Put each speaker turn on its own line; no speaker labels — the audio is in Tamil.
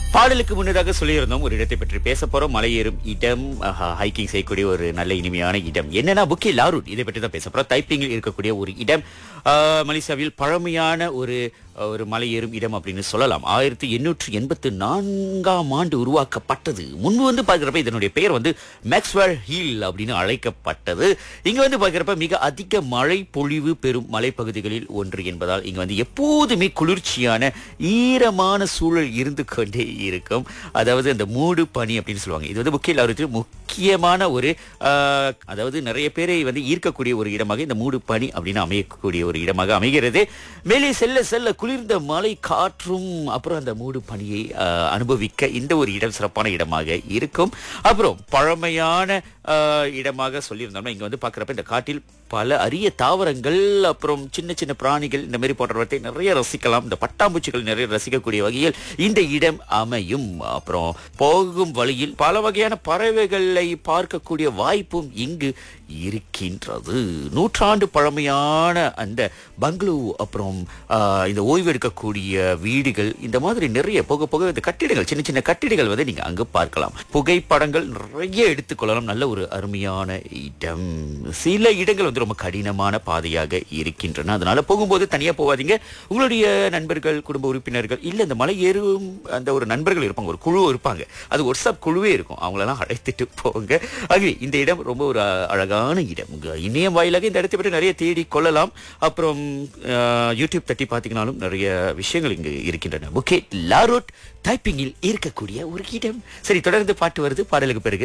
பாடலுக்கு முன்னதாக சொல்லியிருந்தோம் ஒரு இடத்தை பற்றி பேச போறோம் மலையேறும் இடம் ஹைக்கிங் செய்யக்கூடிய ஒரு நல்ல இனிமையான இடம் என்னன்னா புக்கே லாரூட் இதை பற்றி தான் பேச போறோம் தைப்பிங்கில் இருக்கக்கூடிய ஒரு இடம் ஆஹ், மலேசியாவில் பழமையான ஒரு ஒரு மலையேறும் இடம் அப்படின்னு சொல்லலாம் ஆயிரத்தி எண்ணூற்றி எண்பத்தி நான்காம் ஆண்டு உருவாக்கப்பட்டது முன்பு வந்து பார்க்குறப்ப இதனுடைய பெயர் வந்து மேக்ஸ்வெல் ஹில் அப்படின்னு அழைக்கப்பட்டது இங்க வந்து பார்க்குறப்ப மிக அதிக மழை பொழிவு பெறும் மலைப்பகுதிகளில் ஒன்று என்பதால் இங்க வந்து எப்போதுமே குளிர்ச்சியான ஈரமான சூழல் இருந்து கொண்டே இருக்கும் அதாவது அந்த மூடு பனி அப்படின்னு சொல்லுவாங்க இது வந்து முக்கிய லாரத்தில் முக்கியமான ஒரு ஆஹ், அதாவது நிறைய பேரை வந்து ஈர்க்கக்கூடிய ஒரு இடமாக இந்த மூடு பனி அப்படின்னு அமையக்கூடிய ஒரு இடமாக அமைகிறது மேலே செல்ல செல்ல குளிர்ந்த மலை காற்றும் அப்புறம் அந்த மூடு பனியை ஆஹ், அனுபவிக்க இந்த ஒரு இடம் சிறப்பான இடமாக இருக்கும் அப்புறம் பழமையான ஆஹ், இடமாக சொல்லியிருந்தோம்னா இங்க வந்து பார்க்குறப்ப இந்த காட்டில் பல அரிய தாவரங்கள் அப்புறம் சின்ன சின்ன பிராணிகள் இந்த மாதிரி போன்றவற்றை நிறைய ரசிக்கலாம் இந்த பட்டாம்பூச்சிகள் நிறைய ரசிக்கக்கூடிய வகையில் இந்த இடம் அமையும் அப்புறம் போகும் வழியில் பல வகையான பறவைகளை பார்க்கக்கூடிய வாய்ப்பும் இங்கு இருக்கின்றது நூற்றாண்டு பழமையான அந்த பங்களூ அப்புறம் ஆஹ், இந்த ஓய்வு எடுக்கக்கூடிய வீடுகள் இந்த மாதிரி நிறைய போக போக இந்த கட்டிடங்கள் சின்ன சின்ன கட்டிடங்கள் வந்து நீங்க அங்கு பார்க்கலாம் புகைப்படங்கள் நிறைய எடுத்துக்கொள்ளலாம் நல்ல ஒரு அருமையான இடம் சில இடங்கள் வந்து ரொம்ப கடினமான பாதையாக இருக்கின்றன அதனால போகும்போது தனியா போகாதீங்க உங்களுடைய நண்பர்கள் குடும்ப உறுப்பினர்கள் இல்ல இந்த மலை ஏறும் அந்த ஒரு நண்பர்கள் இருப்பாங்க ஒரு குழு இருப்பாங்க அது வாட்ஸ்அப் குழுவே இருக்கும் அவங்களெல்லாம் அழைத்துட்டு போங்க ஆகவே இந்த இடம் ரொம்ப ஒரு அ- அழகான இடம் உங்க இணையம் வாயிலாக இந்த இடத்தை பற்றி நிறைய தேடி கொள்ளலாம் அப்புறம் அஹ், யூடியூப் தட்டி பார்த்தீங்கன்னாலும் நிறைய விஷயங்கள் இங்கு இருக்கின்றன புக்கே லாரோட் டைப்பிங்கில் இருக்கக்கூடிய ஒரு இடம் சரி தொடர்ந்து பாட்டு வருது பாடலுக்கு பிறகு